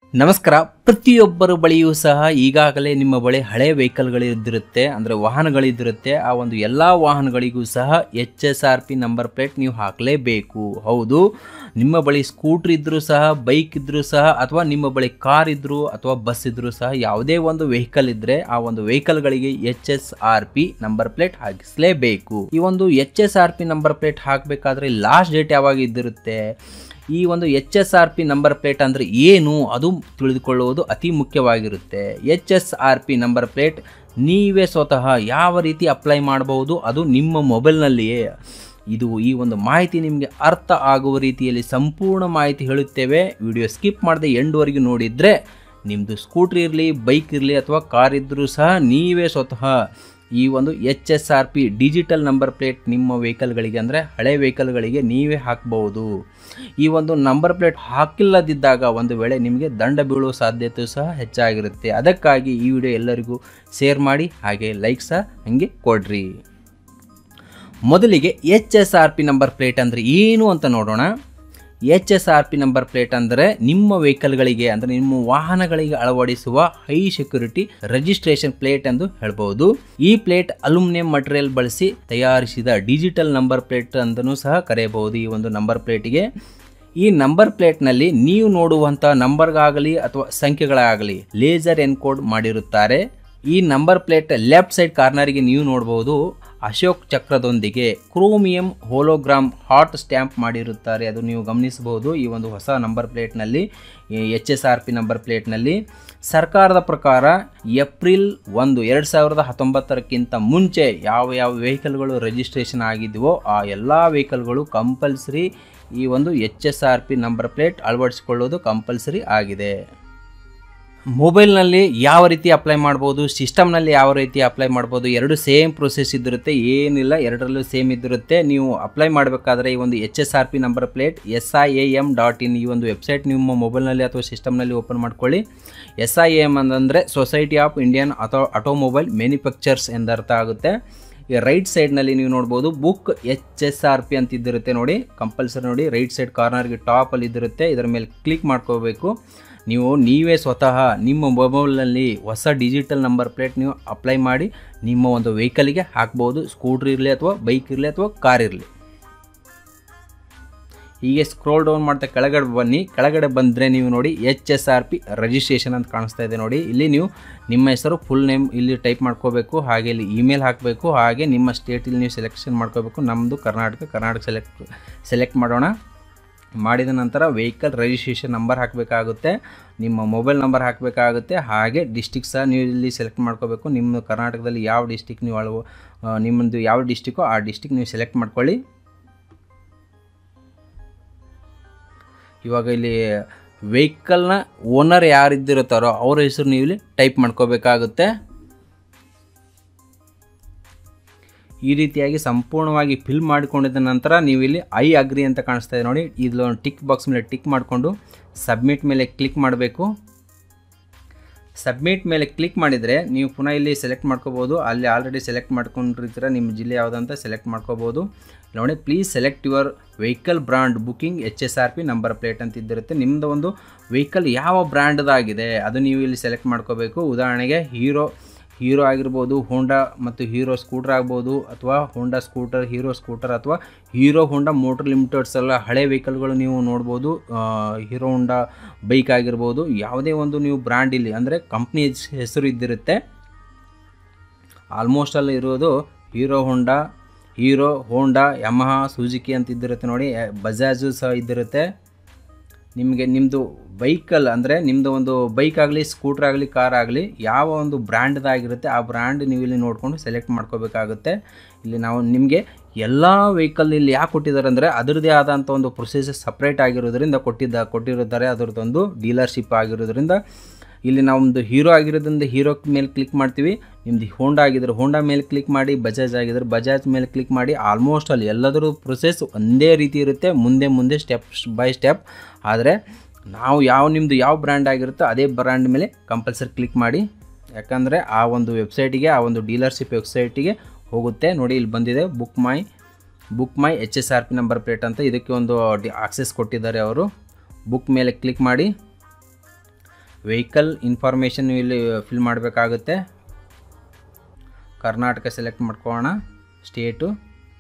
ನಮಸ್ಕಾರ ಪ್ರತಿಯೊಬ್ಬರ ಬಳಿಯೂ ಸಹ ಈಗಾಗಲೇ ನಿಮ್ಮ ಬಳಿ ಹಳೆ ವೆಹಿಕಲ್ಗಳಿದ್ದಿರುತ್ತೆ ಅಂದರೆ ವಾಹನಗಳಿದ್ದಿರುತ್ತೆ ಆ ಒಂದು ಎಲ್ಲ ವಾಹನಗಳಿಗೂ ಸಹ H S R P number plate ನೀವು ಹಾಕಲೇಬೇಕು ಹೌದು ನಿಮ್ಮ ಬಳಿ ಸ್ಕೂಟ್ರ್ ಇದ್ದರೂ ಸಹ ಬೈಕ್ ಇದ್ದರೂ ಸಹ ಅಥವಾ ನಿಮ್ಮ ಬಳಿ ಕಾರ್ ಇದ್ದರೂ ಅಥವಾ ಬಸ್ ಇದ್ದರೂ ಸಹ ಯಾವುದೇ ಒಂದು ವೆಹಿಕಲ್ ಇದ್ದರೆ ಆ ಒಂದು ವೆಹಿಕಲ್ಗಳಿಗೆ H S R P number plate ಹಾಕಿಸಲೇಬೇಕು ಈ ಒಂದು H S R P number plate ಹಾಕಬೇಕಾದ್ರೆ ಲಾಸ್ಟ್ ಡೇಟ್ ಯಾವಾಗ ಇದ್ದಿರುತ್ತೆ ಈ ಒಂದು H S R P number plate ಅಂದರೆ ಏನು ಅದು ತಿಳಿದುಕೊಳ್ಳುವುದು ಅತಿ ಮುಖ್ಯವಾಗಿರುತ್ತೆ H S R P number plate ನೀವೇ ಸ್ವತಃ ಯಾವ ರೀತಿ ಅಪ್ಲೈ ಮಾಡಬಹುದು ಅದು ನಿಮ್ಮ ಮೊಬೈಲ್ನಲ್ಲಿಯೇ ಇದು ಈ ಒಂದು ಮಾಹಿತಿ ನಿಮಗೆ ಅರ್ಥ ಆಗುವ ರೀತಿಯಲ್ಲಿ ಸಂಪೂರ್ಣ ಮಾಹಿತಿ ಹೇಳುತ್ತೇವೆ ವಿಡಿಯೋ ಸ್ಕಿಪ್ ಮಾಡದೆ ಎಂಡ್ವರೆಗೂ ನೋಡಿದರೆ ನಿಮ್ಮದು ಸ್ಕೂಟ್ರ್ ಇರಲಿ ಬೈಕ್ ಇರಲಿ ಅಥವಾ ಕಾರ್ ಇದ್ದರೂ ಸಹ ನೀವೇ ಸ್ವತಃ ಈ ಒಂದು H S R P digital number plate ನಿಮ್ಮ ವೆಹಿಕಲ್ಗಳಿಗೆ ಅಂದರೆ ಹಳೆ ವೆಹಿಕಲ್ಗಳಿಗೆ ನೀವೇ ಹಾಕ್ಬೋದು ಈ ಒಂದು ನಂಬರ್ ಪ್ಲೇಟ್ ಹಾಕಿಲ್ಲದಿದ್ದಾಗ ಒಂದು ವೇಳೆ ನಿಮಗೆ ದಂಡ ಬೀಳುವ ಸಾಧ್ಯತೆ ಸಹ ಹೆಚ್ಚಾಗಿರುತ್ತೆ ಅದಕ್ಕಾಗಿ ಈ ವಿಡಿಯೋ ಎಲ್ಲರಿಗೂ ಶೇರ್ ಮಾಡಿ ಹಾಗೆ ಲೈಕ್ ಸಹ ಹಂಗೆ ಕೊಡ್ರಿ ಮೊದಲಿಗೆ H S R P number plate ಅಂದರೆ ಏನು ಅಂತ ನೋಡೋಣ H S R P number plate ಅಂದರೆ ನಿಮ್ಮ ವೆಹಿಕಲ್ಗಳಿಗೆ ಅಂದರೆ ನಿಮ್ಮ ವಾಹನಗಳಿಗೆ ಅಳವಡಿಸುವ ಹೈ ಸೆಕ್ಯೂರಿಟಿ ರಿಜಿಸ್ಟ್ರೇಷನ್ ಪ್ಲೇಟ್ ಎಂದು ಹೇಳ್ಬೋದು ಈ ಪ್ಲೇಟ್ ಅಲ್ಯೂಮಿನಿಯಂ ಮಟೀರಿಯಲ್ ಬಳಸಿ ತಯಾರಿಸಿದ ಡಿಜಿಟಲ್ ನಂಬರ್ ಪ್ಲೇಟ್ ಅಂತಲೂ ಸಹ ಕರೆಯಬಹುದು ಈ ಒಂದು ನಂಬರ್ ಪ್ಲೇಟಿಗೆ ಈ ನಂಬರ್ ಪ್ಲೇಟ್ನಲ್ಲಿ ನೀವು ನೋಡುವಂಥ ನಂಬರ್ಗಾಗಲಿ ಅಥವಾ ಸಂಖ್ಯೆಗಳಾಗಲಿ ಲೇಸರ್ ಎನ್ಕೋಡ್ ಮಾಡಿರುತ್ತಾರೆ ಈ ನಂಬರ್ ಪ್ಲೇಟ್ ಲೆಫ್ಟ್ ಸೈಡ್ ಕಾರ್ನರ್ಗೆ ನೀವು ನೋಡಬಹುದು ಅಶೋಕ್ ಚಕ್ರದೊಂದಿಗೆ ಕ್ರೋಮಿಯಂ ಹೋಲೋಗ್ರಾಮ್ ಹಾಟ್ ಸ್ಟ್ಯಾಂಪ್ ಮಾಡಿರುತ್ತಾರೆ ಅದು ನೀವು ಗಮನಿಸಬಹುದು ಈ ಒಂದು ಹೊಸ ನಂಬರ್ ಪ್ಲೇಟ್ನಲ್ಲಿ H S R P number ಪ್ಲೇಟ್ನಲ್ಲಿ ಸರ್ಕಾರದ ಪ್ರಕಾರ ಏಪ್ರಿಲ್ ಒಂದು ಎರಡು ಸಾವಿರದ ಹತ್ತೊಂಬತ್ತರಕ್ಕಿಂತ ಮುಂಚೆ ಯಾವ ಯಾವ ವೆಹಿಕಲ್ಗಳು ರಿಜಿಸ್ಟ್ರೇಷನ್ ಆಗಿದ್ವೋ ಆ ಎಲ್ಲ ವೆಹಿಕಲ್ಗಳು ಕಂಪಲ್ಸರಿ ಈ ಒಂದು H S R P number plate ಅಳವಡಿಸಿಕೊಳ್ಳೋದು ಕಂಪಲ್ಸರಿ ಆಗಿದೆ ಮೊಬೈಲ್ನಲ್ಲಿ ಯಾವ ರೀತಿ ಅಪ್ಲೈ ಮಾಡ್ಬೋದು ಸಿಸ್ಟಮ್ನಲ್ಲಿ ಯಾವ ರೀತಿ ಅಪ್ಲೈ ಮಾಡ್ಬೋದು ಎರಡು ಸೇಮ್ ಪ್ರೊಸೆಸ್ ಇದ್ದಿರುತ್ತೆ ಏನಿಲ್ಲ ಎರಡರಲ್ಲೂ ಸೇಮ್ ಇದ್ದಿರುತ್ತೆ ನೀವು ಅಪ್ಲೈ ಮಾಡಬೇಕಾದ್ರೆ ಈ ಒಂದು H S R P number plate S I A M dot in ಈ ಒಂದು ವೆಬ್ಸೈಟ್ ನಿಮ್ಮ ಮೊಬೈಲ್ನಲ್ಲಿ ಅಥವಾ ಸಿಸ್ಟಮ್ನಲ್ಲಿ ಓಪನ್ ಮಾಡ್ಕೊಳ್ಳಿ ಎಸ್ ಐ ಎ ಎಮ್ ಅಂತಂದರೆ ಸೊಸೈಟಿ ಆಫ್ ಇಂಡಿಯನ್ ಅಥೋ ಆಟೋಮೊಬೈಲ್ ಮ್ಯಾನುಫ್ಯಾಕ್ಚರ್ಸ್ ಎಂದರ್ಥ ಆಗುತ್ತೆ ಈ ರೈಟ್ ಸೈಡ್ನಲ್ಲಿ ನೀವು ನೋಡ್ಬೋದು book H S R P ಅಂತ ಇದ್ದಿರುತ್ತೆ ನೋಡಿ ಕಂಪಲ್ಸರಿ ನೋಡಿ ರೈಟ್ ಸೈಡ್ ಕಾರ್ನರ್ಗೆ ಟಾಪಲ್ಲಿ ಇದ್ದಿರುತ್ತೆ ಇದರ ಮೇಲೆ ಕ್ಲಿಕ್ ಮಾಡ್ಕೋಬೇಕು ನೀವು ನೀವೇ ಸ್ವತಃ ನಿಮ್ಮ ಮೊಬೈಲ್ನಲ್ಲಿ ಹೊಸ ಡಿಜಿಟಲ್ ನಂಬರ್ ಪ್ಲೇಟ್ ನೀವು ಅಪ್ಲೈ ಮಾಡಿ ನಿಮ್ಮ ಒಂದು ವೆಹಿಕಲಿಗೆ ಹಾಕ್ಬೋದು ಸ್ಕೂಟ್ರ್ ಇರಲಿ ಅಥವಾ ಬೈಕ್ ಇರಲಿ ಅಥವಾ ಕಾರ್ ಇರಲಿ ಹೀಗೆ ಸ್ಕ್ರೋಲ್ ಡೌನ್ ಮಾಡ್ತಾ ಕೆಳಗಡೆ ಬನ್ನಿ ಕೆಳಗಡೆ ಬಂದರೆ ನೀವು ನೋಡಿ H S R P registration ಅಂತ ಕಾಣಿಸ್ತಾ ಇದೆ ನೋಡಿ ಇಲ್ಲಿ ನೀವು ನಿಮ್ಮ ಹೆಸರು ಫುಲ್ ನೇಮ್ ಇಲ್ಲಿ ಟೈಪ್ ಮಾಡ್ಕೋಬೇಕು ಹಾಗೆ ಇಲ್ಲಿ ಇಮೇಲ್ ಹಾಕಬೇಕು ಹಾಗೆ ನಿಮ್ಮ ಸ್ಟೇಟಲ್ಲಿ ನೀವು ಸೆಲೆಕ್ಷನ್ ಮಾಡ್ಕೋಬೇಕು ನಮ್ಮದು ಕರ್ನಾಟಕ ಕರ್ನಾಟಕ ಸೆಲೆಕ್ಟ್ ಸೆಲೆಕ್ಟ್ ಮಾಡೋಣ ಮಾಡಿದ ನಂತರ ವೆಹಿಕಲ್ ರಿಜಿಸ್ಟ್ರೇಷನ್ ನಂಬರ್ ಹಾಕಬೇಕಾಗುತ್ತೆ ನಿಮ್ಮ ಮೊಬೈಲ್ ನಂಬರ್ ಹಾಕಬೇಕಾಗುತ್ತೆ ಹಾಗೆ ಡಿಸ್ಟಿಕ್ ಸಹ ನೀವು ಇಲ್ಲಿ ಸೆಲೆಕ್ಟ್ ಮಾಡ್ಕೋಬೇಕು ನಿಮ್ಮ ಕರ್ನಾಟಕದಲ್ಲಿ ಯಾವ ಡಿಸ್ಟಿಕ್ ನೀವು ಅಳವ ನಿಮ್ಮದು ಯಾವ ಡಿಸ್ಟಿಕ್ಕೋ ಆ ಡಿಸ್ಟಿಕ್ ನೀವು ಸೆಲೆಕ್ಟ್ ಮಾಡ್ಕೊಳ್ಳಿ ಇವಾಗ ಇಲ್ಲಿ ವೆಹಿಕಲ್ನ ಓನರ್ ಯಾರಿದ್ದಿರುತ್ತಾರೋ ಅವ್ರ ಹೆಸರು ನೀವು ಇಲ್ಲಿ ಟೈಪ್ ಮಾಡ್ಕೋಬೇಕಾಗುತ್ತೆ ಈ ರೀತಿಯಾಗಿ ಸಂಪೂರ್ಣವಾಗಿ ಫಿಲ್ ಮಾಡಿಕೊಂಡಿದ್ದ ನಂತರ ನೀವು ಇಲ್ಲಿ ಐ ಅಗ್ರಿ ಅಂತ ಕಾಣಿಸ್ತಾ ಇದೆ ನೋಡಿ ಇಲ್ಲೊಂದು ಟಿಕ್ ಬಾಕ್ಸ್ ಮೇಲೆ ಟಿಕ್ ಮಾಡಿಕೊಂಡು ಸಬ್ಮಿಟ್ ಮೇಲೆ ಕ್ಲಿಕ್ ಮಾಡಬೇಕು ಸಬ್ಮಿಟ್ ಮೇಲೆ ಕ್ಲಿಕ್ ಮಾಡಿದರೆ ನೀವು ಪುನಃ ಇಲ್ಲಿ ಸೆಲೆಕ್ಟ್ ಮಾಡ್ಕೋಬೋದು ಅಲ್ಲಿ ಆಲ್ರೆಡಿ ಸೆಲೆಕ್ಟ್ ಮಾಡ್ಕೊಂಡಿರ್ತೀರ ನಿಮ್ಮ ಜಿಲ್ಲೆ ಯಾವುದಂತ ಸೆಲೆಕ್ಟ್ ಮಾಡ್ಕೋಬೋದು ನೋಡಿ please select your vehicle brand booking H S R P number plate ಅಂತ ಇದ್ದಿರುತ್ತೆ ನಿಮ್ಮದು ಒಂದು ವೆಹಿಕಲ್ ಯಾವ ಬ್ರ್ಯಾಂಡ್ದಾಗಿದೆ ಅದು ನೀವು ಇಲ್ಲಿ ಸೆಲೆಕ್ಟ್ ಮಾಡ್ಕೋಬೇಕು ಉದಾಹರಣೆಗೆ ಹೀರೋ ಹೀರೋ ಆಗಿರ್ಬೋದು ಹೋಂಡಾ ಮತ್ತು ಹೀರೋ ಸ್ಕೂಟರ್ ಆಗ್ಬೋದು ಅಥವಾ ಹೋಂಡಾ ಸ್ಕೂಟರ್ ಹೀರೋ ಸ್ಕೂಟರ್ ಅಥವಾ ಹೀರೋ ಹೋಂಡಾ ಮೋಟರ್ ಲಿಮಿಟೆಡ್ಸ್ ಎಲ್ಲ ಹಳೆ ವೆಹಿಕಲ್ಗಳು ನೀವು ನೋಡ್ಬೋದು ಹೀರೋ ಹೋಂಡಾ ಬೈಕ್ ಆಗಿರ್ಬೋದು ಯಾವುದೇ ಒಂದು ನೀವು ಬ್ರ್ಯಾಂಡ್ ಇಲ್ಲಿ ಅಂದರೆ ಕಂಪ್ನಿ ಹೆಸರು ಇದ್ದಿರುತ್ತೆ ಆಲ್ಮೋಸ್ಟ್ ಅಲ್ಲಿ ಇರೋದು Hero Honda Hero Honda Yamaha Suzuki ಅಂತ ಇದ್ದಿರುತ್ತೆ ನೋಡಿ ಬಜಾಜು ಸಹ ಇದ್ದಿರುತ್ತೆ ನಿಮಗೆ ನಿಮ್ಮದು ವೆಹಿಕಲ್ ಅಂದರೆ ನಿಮ್ಮದು ಒಂದು ಬೈಕ್ ಆಗಲಿ ಸ್ಕೂಟ್ರ್ ಆಗಲಿ ಕಾರ್ ಆಗಲಿ ಯಾವ ಒಂದು ಬ್ರ್ಯಾಂಡ್ದಾಗಿರುತ್ತೆ ಆ ಬ್ರ್ಯಾಂಡ್ ನೀವು ಇಲ್ಲಿ ನೋಡಿಕೊಂಡು ಸೆಲೆಕ್ಟ್ ಮಾಡ್ಕೋಬೇಕಾಗುತ್ತೆ ಇಲ್ಲಿ ನಾವು ನಿಮಗೆ ಎಲ್ಲ ವೆಹಿಕಲ್ ಇಲ್ಲಿ ಯಾಕೆ ಕೊಟ್ಟಿದ್ದಾರೆ ಅಂದರೆ ಅದರದ್ದೇ ಆದಂಥ ಒಂದು ಪ್ರೊಸೆಸ್ ಸಪ್ರೇಟ್ ಆಗಿರೋದ್ರಿಂದ ಕೊಟ್ಟಿದ್ದ ಕೊಟ್ಟಿರುತ್ತಾರೆ ಅದರದ್ದೊಂದು ಡೀಲರ್ಶಿಪ್ ಆಗಿರೋದ್ರಿಂದ ಇಲ್ಲಿ ನಾವೊಂದು ಹೀರೋ ಆಗಿರೋದ್ರಿಂದ ಹೀರೋ ಮೇಲೆ ಕ್ಲಿಕ್ ಮಾಡ್ತೀವಿ ನಿಮ್ಮದು ಹೋಂಡಾ ಆಗಿದ್ರೆ ಹೋಂಡಾ ಮೇಲೆ ಕ್ಲಿಕ್ ಮಾಡಿ ಬಜಾಜ್ ಆಗಿದ್ರೆ ಬಜಾಜ್ ಮೇಲೆ ಕ್ಲಿಕ್ ಮಾಡಿ ಆಲ್ಮೋಸ್ಟ್ ಅಲ್ಲಿ ಎಲ್ಲದರ ಪ್ರೊಸೆಸ್ ಒಂದೇ ರೀತಿ ಇರುತ್ತೆ ಮುಂದೆ ಮುಂದೆ ಸ್ಟೆಪ್ ಬೈ ಸ್ಟೆಪ್ ಆದರೆ ನಾವು ಯಾವ ನಿಮ್ಮದು ಯಾವ ಬ್ರ್ಯಾಂಡ್ ಆಗಿರುತ್ತೋ ಅದೇ ಬ್ರ್ಯಾಂಡ್ ಮೇಲೆ ಕಂಪಲ್ಸರಿ ಕ್ಲಿಕ್ ಮಾಡಿ ಯಾಕಂದರೆ ಆ ಒಂದು ವೆಬ್ಸೈಟಿಗೆ ಆ ಒಂದು ಡೀಲರ್ಶಿಪ್ ವೆಬ್ಸೈಟಿಗೆ ಹೋಗುತ್ತೆ ನೋಡಿ ಇಲ್ಲಿ ಬಂದಿದೆ book my book my H S R P number plate ಅಂತ ಇದಕ್ಕೆ ಒಂದು ಡಿ ಆಕ್ಸೆಸ್ ಕೊಟ್ಟಿದ್ದಾರೆ ಅವರು ಬುಕ್ ಮೇಲೆ ಕ್ಲಿಕ್ ಮಾಡಿ ವೆಹಿಕಲ್ ಇನ್ಫಾರ್ಮೇಷನ್ ನೀವು ಇಲ್ಲಿ ಫಿಲ್ ಮಾಡಬೇಕಾಗುತ್ತೆ ಕರ್ನಾಟಕ ಸೆಲೆಕ್ಟ್ ಮಾಡ್ಕೊಳ್ಳೋಣ ಸ್ಟೇಟು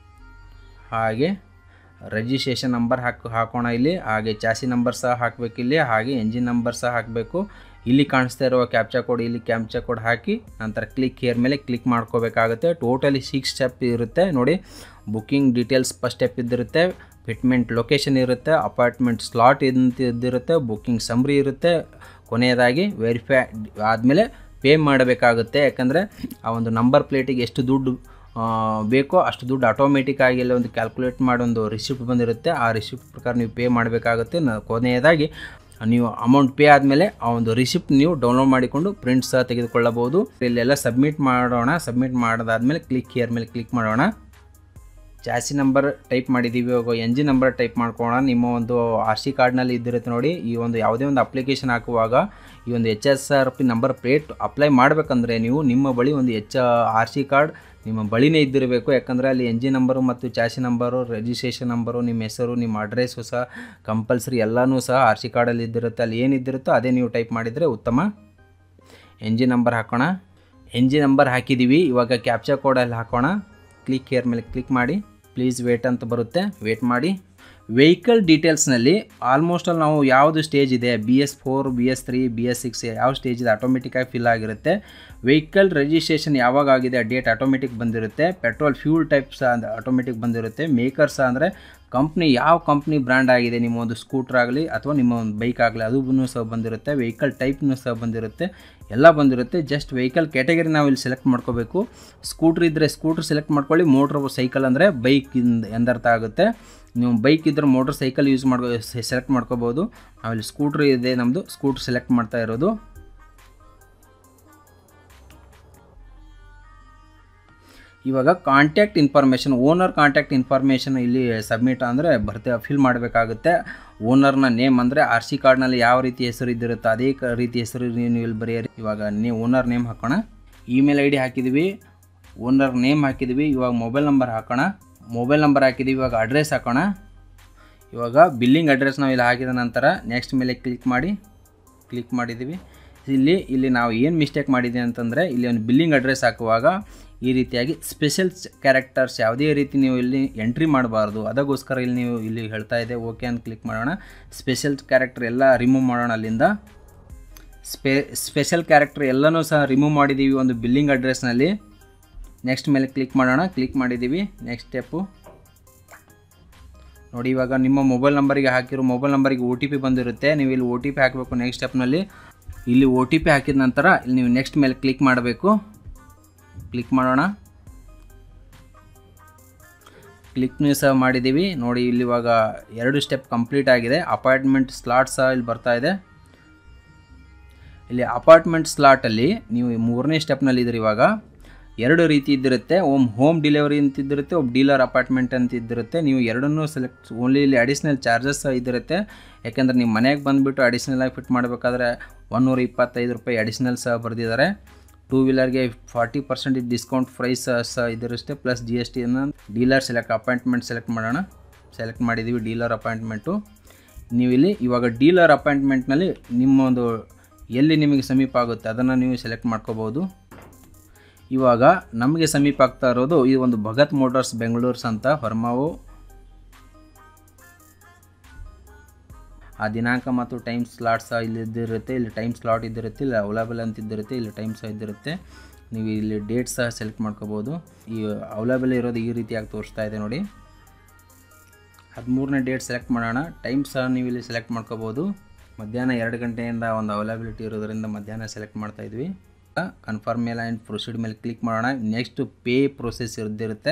ಹಾಗೆ ರಿಜಿಸ್ಟ್ರೇಷನ್ ನಂಬರ್ ಹಾಕಿ ಹಾಕೋಣ ಇಲ್ಲಿ ಹಾಗೆ ಚಾಸಿ ನಂಬರ್ ಸಹ ಹಾಕಬೇಕು ಇಲ್ಲಿ ಹಾಗೆ ಎಂಜಿನ್ ನಂಬರ್ ಸಹ ಹಾಕಬೇಕು ಇಲ್ಲಿ ಕಾಣಿಸ್ತಾ ಇರುವ ಕ್ಯಾಪ್ಚಾ ಕೋಡ್ ಇಲ್ಲಿ ಕ್ಯಾಪ್ಚಾ ಕೋಡ್ ಹಾಕಿ ನಂತರ ಕ್ಲಿಕ್ ಹೇರ್ ಮೇಲೆ ಕ್ಲಿಕ್ ಮಾಡ್ಕೋಬೇಕಾಗುತ್ತೆ ಟೋಟಲಿ ಸಿಕ್ಸ್ ಸ್ಟೆಪ್ ಇರುತ್ತೆ ನೋಡಿ ಬುಕ್ಕಿಂಗ್ ಡೀಟೇಲ್ಸ್ ಫಸ್ಟ್ ಸ್ಟೆಪ್ ಇದ್ದಿರುತ್ತೆ ಫಿಟ್ಮೆಂಟ್ ಲೊಕೇಶನ್ ಇರುತ್ತೆ ಅಪಾರ್ಟ್ಮೆಂಟ್ ಸ್ಲಾಟ್ ಅಂತ ಇದ್ದಿರುತ್ತೆ ಬುಕ್ಕಿಂಗ್ ಸಮ್ರಿ ಇರುತ್ತೆ ಕೊನೆಯದಾಗಿ ವೆರಿಫೈ ಆದಮೇಲೆ ಪೇ ಮಾಡಬೇಕಾಗುತ್ತೆ ಯಾಕಂದರೆ ಆ ಒಂದು ನಂಬರ್ ಪ್ಲೇಟಿಗೆ ಎಷ್ಟು ದುಡ್ಡು ಆ, ಬೇಕೋ ಅಷ್ಟು ದುಡ್ಡು ಆಟೋಮೆಟಿಕ್ ಆಗಿ ಎಲ್ಲ ಒಂದು ಕ್ಯಾಲ್ಕುಲೇಟ್ ಮಾಡೋ ಒಂದು ರಿಸಿಪ್ಟ್ ಬಂದಿರುತ್ತೆ ಆ ರಿಸಿಪ್ಟ್ ಪ್ರಕಾರ ನೀವು ಪೇ ಮಾಡಬೇಕಾಗುತ್ತೆ ನ ಕೊನೆಯದಾಗಿ ನೀವು ಅಮೌಂಟ್ ಪೇ ಆದಮೇಲೆ ಆ ಒಂದು ರಿಸಿಪ್ಟ್ ನೀವು ಡೌನ್ಲೋಡ್ ಮಾಡಿಕೊಂಡು ಪ್ರಿಂಟ್ ಸಹ ತೆಗೆದುಕೊಳ್ಳಬಹುದು ಇಲ್ಲೆಲ್ಲ ಸಬ್ಮಿಟ್ ಮಾಡೋಣ ಸಬ್ಮಿಟ್ ಮಾಡೋದಾದ್ಮೇಲೆ ಕ್ಲಿಕ್ ಹಿಯರ್ ಮೇಲೆ ಕ್ಲಿಕ್ ಮಾಡೋಣ ಚಾಸಿ ನಂಬರ್ ಟೈಪ್ ಮಾಡಿದ್ದೀವಿ ಇವಾಗ ಎಂಜಿನ್ ನಂಬರ್ ಟೈಪ್ ಮಾಡ್ಕೊಳ್ಳೋಣ ನಿಮ್ಮ ಒಂದು ಆರ್ ಸಿ ಕಾರ್ಡ್ನಲ್ಲಿ ಇದ್ದಿರುತ್ತೆ ನೋಡಿ ಈ ಒಂದು ಯಾವುದೇ ಒಂದು ಅಪ್ಲಿಕೇಶನ್ ಹಾಕುವಾಗ ಈ ಒಂದು H S R P number plate apply ಮಾಡಬೇಕಂದ್ರೆ ನೀವು ನಿಮ್ಮ ಬಳಿ ಒಂದು ಎಚ್ ಆರ್ ಸಿ ಕಾರ್ಡ್ ನಿಮ್ಮ ಬಳಿನೇ ಇದ್ದಿರಬೇಕು ಯಾಕಂದರೆ ಅಲ್ಲಿ ಎಂಜಿನ್ ನಂಬರು ಮತ್ತು ಚಾಸಿ ನಂಬರು ರಿಜಿಸ್ಟ್ರೇಷನ್ ನಂಬರು ನಿಮ್ಮ ಹೆಸರು ನಿಮ್ಮ ಅಡ್ರೆಸ್ಸು ಸಹ ಕಂಪಲ್ಸರಿ ಎಲ್ಲನೂ ಸಹ ಆರ್ ಸಿ ಕಾರ್ಡಲ್ಲಿ ಇದ್ದಿರುತ್ತೆ ಅಲ್ಲಿ ಏನಿದ್ದಿರುತ್ತೋ ಅದೇ ನೀವು ಟೈಪ್ ಮಾಡಿದರೆ ಉತ್ತಮ ಎಂಜಿನ್ ನಂಬರ್ ಹಾಕೋಣ ಎಂಜಿನ್ ನಂಬರ್ ಹಾಕಿದ್ದೀವಿ ಇವಾಗ ಕ್ಯಾಪ್ಚಾ ಕೋಡಲ್ಲಿ ಹಾಕೋಣ ಕ್ಲಿಕ್ ಹೇರ್ ಮೇಲೆ ಕ್ಲಿಕ್ ಮಾಡಿ ಪ್ಲೀಸ್ ವೇಟ್ ಅಂತ ಬರುತ್ತೆ ವೇಟ್ ಮಾಡಿ ವೆಹಿಕಲ್ ಡೀಟೇಲ್ಸ್ನಲ್ಲಿ ಆಲ್ಮೋಸ್ಟ್ ಅಲ್ಲಿ ನಾವು ಯಾವುದು ಸ್ಟೇಜ್ ಇದೆ B S four B S three B S six ಯಾವ ಸ್ಟೇಜ್ ಇದೆ ಆಟೋಮೆಟಿಕ್ಕಾಗಿ ಫಿಲ್ ಆಗಿರುತ್ತೆ ವೆಹಿಕಲ್ ರಿಜಿಸ್ಟ್ರೇಷನ್ ಯಾವಾಗ ಆಗಿದೆ ಡೇಟ್ ಆಟೋಮೆಟಿಕ್ ಬಂದಿರುತ್ತೆ ಪೆಟ್ರೋಲ್ ಫ್ಯೂಲ್ ಟೈಪ್ ಸಹ ಆಟೋಮೆಟಿಕ್ ಬಂದಿರುತ್ತೆ ಮೇಕರ್ ಸಹ ಅಂದರೆ ಕಂಪ್ನಿ ಯಾವ ಕಂಪ್ನಿ ಬ್ರ್ಯಾಂಡ್ ಆಗಿದೆ ನಿಮ್ಮ ಒಂದು ಸ್ಕೂಟ್ರ್ ಆಗಲಿ ಅಥವಾ ನಿಮ್ಮ ಒಂದು ಬೈಕ್ ಆಗಲಿ ಅದೂ ಸಹ ಬಂದಿರುತ್ತೆ ವೆಹಿಕಲ್ ಟೈಪ್ನೂ ಸಹ ಬಂದಿರುತ್ತೆ ಎಲ್ಲ ಬಂದಿರುತ್ತೆ ಜಸ್ಟ್ ವೆಹಿಕಲ್ ಕ್ಯಾಟಗರಿ ನಾವು ಇಲ್ಲಿ ಸೆಲೆಕ್ಟ್ ಮಾಡ್ಕೋಬೇಕು ಸ್ಕೂಟ್ರ್ ಇದ್ದರೆ ಸ್ಕೂಟ್ರ್ ಸೆಲೆಕ್ಟ್ ಮಾಡ್ಕೊಳ್ಳಿ ಮೋಟ್ರ್ ಸೈಕಲ್ ಅಂದರೆ ಬೈಕ್ ಎಂದರ್ಥ ಆಗುತ್ತೆ ನೀವು ಬೈಕ್ ಇದ್ದರೆ ಮೋಟ್ರ್ ಸೈಕಲ್ ಯೂಸ್ ಮಾಡ್ಕೋ ಸೆಲೆಕ್ಟ್ ಮಾಡ್ಕೋಬೋದು ನಾವಿಲ್ಲಿ ಸ್ಕೂಟ್ರ್ ಇದೆ ನಮ್ಮದು ಸ್ಕೂಟ್ರ್ ಸೆಲೆಕ್ಟ್ ಮಾಡ್ತಾ ಇರೋದು ಇವಾಗ contact information owner contact information ಇಲ್ಲಿ ಸಬ್ಮಿಟ್ ಅಂದರೆ ಬರ್ತೆ ಫಿಲ್ ಮಾಡಬೇಕಾಗುತ್ತೆ ಓನರ್ನ ನೇಮ್ ಅಂದರೆ ಆರ್ ಸಿ ಕಾರ್ಡ್ನಲ್ಲಿ ಯಾವ ರೀತಿ ಹೆಸರು ಇದ್ದಿರುತ್ತೋ ಅದೇ ಕ- ರೀತಿ ಹೆಸರು ನೀವು ಇಲ್ಲಿ ಬರೆಯಿರಿ ಇವಾಗ ನೀವು ಓನರ್ ನೇಮ್ ಹಾಕೋಣ ಇಮೇಲ್ ಐ ಡಿ ಹಾಕಿದ್ದೀವಿ ಓನರ್ ನೇಮ್ ಹಾಕಿದ್ದೀವಿ ಇವಾಗ ಮೊಬೈಲ್ ನಂಬರ್ ಹಾಕೋಣ ಮೊಬೈಲ್ ನಂಬರ್ ಹಾಕಿದ್ದೀವಿ ಇವಾಗ ಅಡ್ರೆಸ್ ಹಾಕೋಣ ಇವಾಗ ಬಿಲ್ಲಿಂಗ್ ಅಡ್ರೆಸ್ ನಾವು ಇಲ್ಲಿ ಹಾಕಿದ ನಂತರ ನೆಕ್ಸ್ಟ್ ಮೇಲೆ ಕ್ಲಿಕ್ ಮಾಡಿ ಕ್ಲಿಕ್ ಮಾಡಿದ್ದೀವಿ ಇಲ್ಲಿ ಇಲ್ಲಿ ನಾವು ಏನು ಮಿಸ್ಟೇಕ್ ಮಾಡಿದ್ದೀವಿ ಅಂತಂದರೆ ಇಲ್ಲಿ ಒಂದು ಬಿಲ್ಲಿಂಗ್ ಅಡ್ರೆಸ್ ಹಾಕುವಾಗ ಈ ರೀತಿಯಾಗಿ ಸ್ಪೆಷಲ್ ಕ್ಯಾರೆಕ್ಟರ್ಸ್ ಯಾವುದೇ ರೀತಿ ನೀವು ಇಲ್ಲಿ ಎಂಟ್ರಿ ಮಾಡಬಾರ್ದು ಅದಕ್ಕೋಸ್ಕರ ಇಲ್ಲಿ ನೀವು ಇಲ್ಲಿ ಹೇಳ್ತಾ ಇದೆ ಓಕೆ ಅಂತ ಕ್ಲಿಕ್ ಮಾಡೋಣ ಸ್ಪೆಷಲ್ ಕ್ಯಾರೆಕ್ಟರ್ ಎಲ್ಲ ರಿಮೂವ್ ಮಾಡೋಣ ಅಲ್ಲಿಂದ ಸ್ಪೆ ಸ್ಪೆಷಲ್ ಕ್ಯಾರೆಕ್ಟರ್ ಎಲ್ಲನೂ ಸಹ ರಿಮೂವ್ ಮಾಡಿದ್ದೀವಿ ಒಂದು ಬಿಲ್ಲಿಂಗ್ ಅಡ್ರೆಸ್ನಲ್ಲಿ ನೆಕ್ಸ್ಟ್ ಮೇಲೆ ಕ್ಲಿಕ್ ಮಾಡೋಣ ಕ್ಲಿಕ್ ಮಾಡಿದ್ದೀವಿ ನೆಕ್ಸ್ಟ್ ಸ್ಟೆಪ್ಪು ನೋಡಿ ಇವಾಗ ನಿಮ್ಮ ಮೊಬೈಲ್ ನಂಬರಿಗೆ ಹಾಕಿರೋ ಮೊಬೈಲ್ ನಂಬರಿಗೆ ಒ ಟಿ ಪಿ ಬಂದಿರುತ್ತೆ ನೀವು ಇಲ್ಲಿ ಒ ಟಿ ಪಿ ಹಾಕಬೇಕು ನೆಕ್ಸ್ಟ್ ಸ್ಟೆಪ್ನಲ್ಲಿ ಇಲ್ಲಿ ಒ ಟಿ ಪಿ ಹಾಕಿದ ನಂತರ ಇಲ್ಲಿ ನೀವು ನೆಕ್ಸ್ಟ್ ಮೇಲೆ ಕ್ಲಿಕ್ ಮಾಡಬೇಕು ಕ್ಲಿಕ್ ಮಾಡೋಣ ಕ್ಲಿಕ್ನೂ ಸಹ ಮಾಡಿದ್ದೀವಿ ನೋಡಿ ಇಲ್ಲಿ ಇವಾಗ ಎರಡು ಸ್ಟೆಪ್ ಕಂಪ್ಲೀಟ್ ಆಗಿದೆ ಅಪಾಯಿಂಟ್ಮೆಂಟ್ ಸ್ಲಾಟ್ ಸಹ ಇಲ್ಲಿ ಬರ್ತಾ ಇದೆ ಇಲ್ಲಿ ಅಪಾರ್ಟ್ಮೆಂಟ್ ಸ್ಲಾಟಲ್ಲಿ ನೀವು ಮೂರನೇ ಸ್ಟೆಪ್ನಲ್ಲಿ ಇದ್ರಿ ಇವಾಗ ಎರಡು ರೀತಿ ಇದ್ದಿರುತ್ತೆ ಓಮ್ ಹೋಮ್ ಡಿಲಿವರಿ ಅಂತ ಇದ್ದಿರುತ್ತೆ ಒಬ್ಬ ಡೀಲರ್ ಅಪಾರ್ಟ್ಮೆಂಟ್ ಅಂತ ಇದ್ದಿರುತ್ತೆ ನೀವು ಎರಡನ್ನೂ ಸೆಲೆಕ್ಟ್ ಓನ್ಲಿ ಇಲ್ಲಿ ಅಡಿಷ್ನಲ್ ಚಾರ್ಜಸ್ ಇದ್ದಿರುತ್ತೆ ಯಾಕೆಂದ್ರೆ ನಿಮ್ಮ ಮನೆಗೆ ಬಂದುಬಿಟ್ಟು ಅಡಿಷ್ನಲ್ ಆಗಿ ಫಿಟ್ ಮಾಡಬೇಕಾದ್ರೆ ಒನ್ನೂರ ಇಪ್ಪತ್ತೈದು ರೂಪಾಯಿ ಅಡಿಷ್ನಲ್ ಸಹ ಬರೆದಿದ್ದಾರೆ ಟೂ ವೀಲರ್ಗೆ ಫಾರ್ಟಿ ಪರ್ಸೆಂಟ್ ಡಿಸ್ಕೌಂಟ್ ಪ್ರೈಸ್ ಸಹ ಇದಿರುತ್ತೆ ಪ್ಲಸ್ ಜಿ ಎಸ್ ಟಿಯನ್ನು ಡೀಲರ್ ಸೆಲೆಕ್ಟ್ ಅಪಾಯಿಂಟ್ಮೆಂಟ್ ಸೆಲೆಕ್ಟ್ ಮಾಡೋಣ ಸೆಲೆಕ್ಟ್ ಮಾಡಿದ್ದೀವಿ ಡೀಲರ್ ಅಪಾಯಿಂಟ್ಮೆಂಟು ನೀವು ಇಲ್ಲಿ ಇವಾಗ ಡೀಲರ್ ಅಪಾಯಿಂಟ್ಮೆಂಟ್ನಲ್ಲಿ ನಿಮ್ಮ ಒಂದು ಎಲ್ಲಿ ನಿಮಗೆ ಸಮೀಪ ಆಗುತ್ತೆ ಅದನ್ನು ನೀವು ಸೆಲೆಕ್ಟ್ ಮಾಡ್ಕೋಬೋದು ಇವಾಗ ನಮಗೆ ಸಮೀಪ ಆಗ್ತಾ ಇರೋದು ಈ ಒಂದು ಭಗತ್ ಮೋಟಾರ್ಸ್ ಬೆಂಗಳೂರ್ಸ್ ಅಂತ ಹೊರಮಾವು ಆ ದಿನಾಂಕ ಮತ್ತು ಟೈಮ್ ಸ್ಲಾಟ್ ಸಹ ಇಲ್ಲಿ ಇದ್ದಿರುತ್ತೆ ಇಲ್ಲಿ ಟೈಮ್ ಸ್ಲಾಟ್ ಇದ್ದಿರುತ್ತೆ ಇಲ್ಲಿ ಅವೈಲೇಬಲ್ ಅಂತ ಇದ್ದಿರುತ್ತೆ ಇಲ್ಲಿ ಟೈಮ್ ಸಹ ಇದ್ದಿರುತ್ತೆ ನೀವು ಇಲ್ಲಿ ಡೇಟ್ ಸಹ ಸೆಲೆಕ್ಟ್ ಮಾಡ್ಕೋಬೋದು ಈ ಅವೈಲೇಬಲ್ ಇರೋದು ಈ ರೀತಿಯಾಗಿ ತೋರಿಸ್ತಾ ಇದೆ ನೋಡಿ ಹದಿಮೂರನೇ ಡೇಟ್ ಸೆಲೆಕ್ಟ್ ಮಾಡೋಣ ಟೈಮ್ ಸಹ ನೀವು ಇಲ್ಲಿ ಸೆಲೆಕ್ಟ್ ಮಾಡ್ಕೋಬೋದು ಮಧ್ಯಾಹ್ನ ಎರಡು ಗಂಟೆಯಿಂದ ಒಂದು ಅವೈಲಬಿಲಿಟಿ ಇರೋದರಿಂದ ಮಧ್ಯಾಹ್ನ ಸೆಲೆಕ್ಟ್ ಮಾಡ್ತಾ ಇದ್ವಿ ಕನ್ಫರ್ಮ್ ಮೇಲೆ ಆ್ಯಂಡ್ ಪ್ರೊಸೀಡ್ ಮೇಲೆ ಕ್ಲಿಕ್ ಮಾಡೋಣ ನೆಕ್ಸ್ಟ್ ಪೇ ಪ್ರೊಸೆಸ್ ಇದ್ದಿರುತ್ತೆ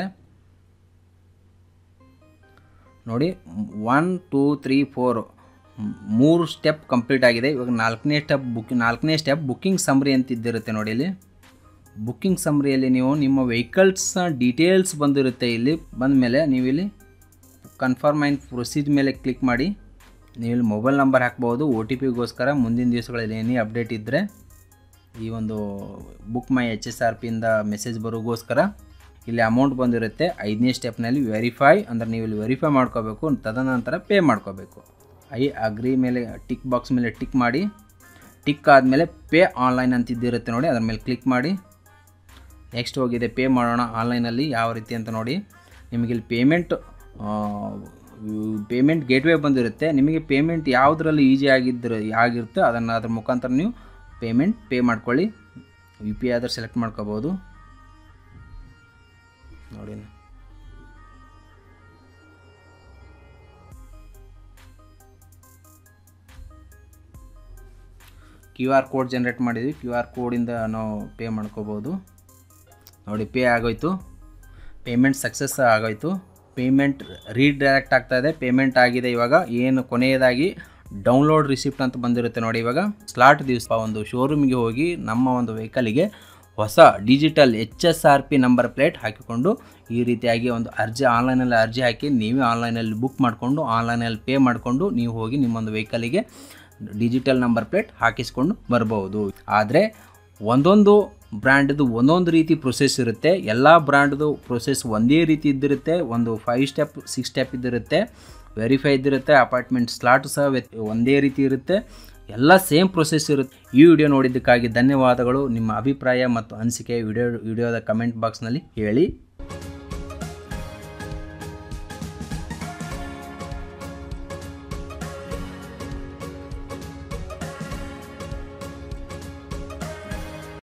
ನೋಡಿ ಒನ್ ಟೂ ತ್ರೀ ಫೋರ್ ಮೂರು ಸ್ಟೆಪ್ ಕಂಪ್ಲೀಟ್ ಆಗಿದೆ ಇವಾಗ ನಾಲ್ಕನೇ ಸ್ಟೆಪ್ ಬುಕ್ ನಾಲ್ಕನೇ ಸ್ಟೆಪ್ ಬುಕ್ಕಿಂಗ್ ಸಮ್ರಿ ಅಂತ ಇದ್ದಿರುತ್ತೆ ನೋಡಿ ಇಲ್ಲಿ ಬುಕ್ಕಿಂಗ್ ಸಮ್ರಿಯಲ್ಲಿ ನೀವು ನಿಮ್ಮ ವೆಹಿಕಲ್ಸ್ ಡೀಟೇಲ್ಸ್ ಬಂದಿರುತ್ತೆ ಇಲ್ಲಿ ಬಂದ ಮೇಲೆ ನೀವು ಇಲ್ಲಿ ಕನ್ಫರ್ಮ್ ಆ್ಯಂಡ್ ಪ್ರೊಸೀಜ್ ಮೇಲೆ ಕ್ಲಿಕ್ ಮಾಡಿ ನೀವು ಇಲ್ಲಿ ಮೊಬೈಲ್ ನಂಬರ್ ಹಾಕ್ಬೋದು ಒ ಟಿ ಪಿಗೋಸ್ಕರ ಮುಂದಿನ ದಿವಸಗಳಲ್ಲಿ ಏನೇ ಅಪ್ಡೇಟ್ ಇದ್ದರೆ ಈ ಒಂದು book my H S R ಪಿಯಿಂದ ಮೆಸೇಜ್ ಬರೋಗೋಸ್ಕರ ಇಲ್ಲಿ ಅಮೌಂಟ್ ಬಂದಿರುತ್ತೆ ಐದನೇ ಸ್ಟೆಪ್ನಲ್ಲಿ ವೆರಿಫೈ ಅಂದರೆ ನೀವು ಇಲ್ಲಿ ವೆರಿಫೈ ಮಾಡ್ಕೋಬೇಕು ತದನಂತರ ಪೇ ಮಾಡ್ಕೋಬೇಕು ಐ ಅಗ್ರಿ ಮೇಲೆ ಟಿಕ್ ಬಾಕ್ಸ್ ಮೇಲೆ ಟಿಕ್ ಮಾಡಿ ಟಿಕ್ ಆದಮೇಲೆ ಪೇ ಆನ್ಲೈನ್ ಅಂತಿದ್ದಿರುತ್ತೆ ನೋಡಿ ಅದ್ರ ಮೇಲೆ ಕ್ಲಿಕ್ ಮಾಡಿ ನೆಕ್ಸ್ಟ್ ಹೋಗಿದೆ ಪೇ ಮಾಡೋಣ ಆನ್ಲೈನಲ್ಲಿ ಯಾವ ರೀತಿ ಅಂತ ನೋಡಿ ನಿಮಗೆ ಇಲ್ಲಿ ಪೇಮೆಂಟ್ ಪೇಮೆಂಟ್ ಗೇಟ್ವೇ ಬಂದಿರುತ್ತೆ ನಿಮಗೆ ಪೇಮೆಂಟ್ ಯಾವುದರಲ್ಲಿ ಈಸಿ ಆಗಿದ್ದರೆ ಆಗಿರುತ್ತೆ ಅದನ್ನು ಅದ್ರ ಮುಖಾಂತರ ನೀವು ಪೇಮೆಂಟ್ ಪೇ ಮಾಡ್ಕೊಳ್ಳಿ ಯು ಪಿ ಐ ಆದ್ರೆ ಸೆಲೆಕ್ಟ್ ಮಾಡ್ಕೋಬೋದು ನೋಡಿ ಕ್ಯೂ ಆರ್ ಕೋಡ್ ಜನ್ರೇಟ್ ಮಾಡಿದ್ವಿ ಕ್ಯೂ ಆರ್ ಕೋಡಿಂದ ನಾವು ಪೇ ಮಾಡ್ಕೋಬೋದು ನೋಡಿ ಪೇ ಆಗೋಯ್ತು ಪೇಮೆಂಟ್ ಸಕ್ಸಸ್ ಆಗೋಯ್ತು ಪೇಮೆಂಟ್ ರೀಡೈರೆಕ್ಟ್ ಆಗ್ತಾ ಇದೆ ಪೇಮೆಂಟ್ ಆಗಿದೆ ಇವಾಗ ಏನು ಕೊನೆಯದಾಗಿ ಡೌನ್ಲೋಡ್ ರಿಸಿಪ್ಟ್ ಅಂತ ಬಂದಿರುತ್ತೆ ನೋಡಿ ಇವಾಗ ಸ್ಲಾಟ್ ದಿವಸ ಒಂದು ಶೋರೂಮಿಗೆ ಹೋಗಿ ನಮ್ಮ ಒಂದು ವೆಹಿಕಲಿಗೆ ಹೊಸ digital H S R P number plate ಹಾಕಿಕೊಂಡು ಈ ರೀತಿಯಾಗಿ ಒಂದು ಅರ್ಜಿ ಆನ್ಲೈನಲ್ಲಿ ಅರ್ಜಿ ಹಾಕಿ ನೀವೇ ಆನ್ಲೈನಲ್ಲಿ ಬುಕ್ ಮಾಡಿಕೊಂಡು ಆನ್ಲೈನಲ್ಲಿ ಪೇ ಮಾಡಿಕೊಂಡು ನೀವು ಹೋಗಿ ನಿಮ್ಮೊಂದು ವೆಹಿಕಲಿಗೆ ಡಿಜಿಟಲ್ ನಂಬರ್ ಪ್ಲೇಟ್ ಹಾಕಿಸ್ಕೊಂಡು ಬರ್ಬೋದು ಆದರೆ ಒಂದೊಂದು ಬ್ರ್ಯಾಂಡ್ದು ಒಂದೊಂದು ರೀತಿ ಪ್ರೊಸೆಸ್ ಇರುತ್ತೆ ಎಲ್ಲ ಬ್ರ್ಯಾಂಡ್ದು ಪ್ರೊಸೆಸ್ ಒಂದೇ ರೀತಿ ಇದ್ದಿರುತ್ತೆ ಒಂದು ಫೈವ್ ಸ್ಟೆಪ್ ಸಿಕ್ಸ್ ಸ್ಟೆಪ್ ಇದ್ದಿರುತ್ತೆ ವೆರಿಫೈ ಇದ್ದಿರುತ್ತೆ ಅಪಾರ್ಟ್ಮೆಂಟ್ ಸ್ಲಾಟ್ ಸಹ ವ್ಯತ್- ಒಂದೇ ರೀತಿ ಇರುತ್ತೆ ಎಲ್ಲ ಸೇಮ್ ಪ್ರೊಸೆಸ್ ಇರುತ್ತೆ ಈ ವಿಡಿಯೋ ನೋಡಿದ್ದಕ್ಕಾಗಿ ಧನ್ಯವಾದಗಳು ನಿಮ್ಮ ಅಭಿಪ್ರಾಯ ಮತ್ತು ಅನಿಸಿಕೆ ವಿಡಿಯೋ ವಿಡಿಯೋದ ಕಮೆಂಟ್ ಬಾಕ್ಸ್ನಲ್ಲಿ ಹೇಳಿ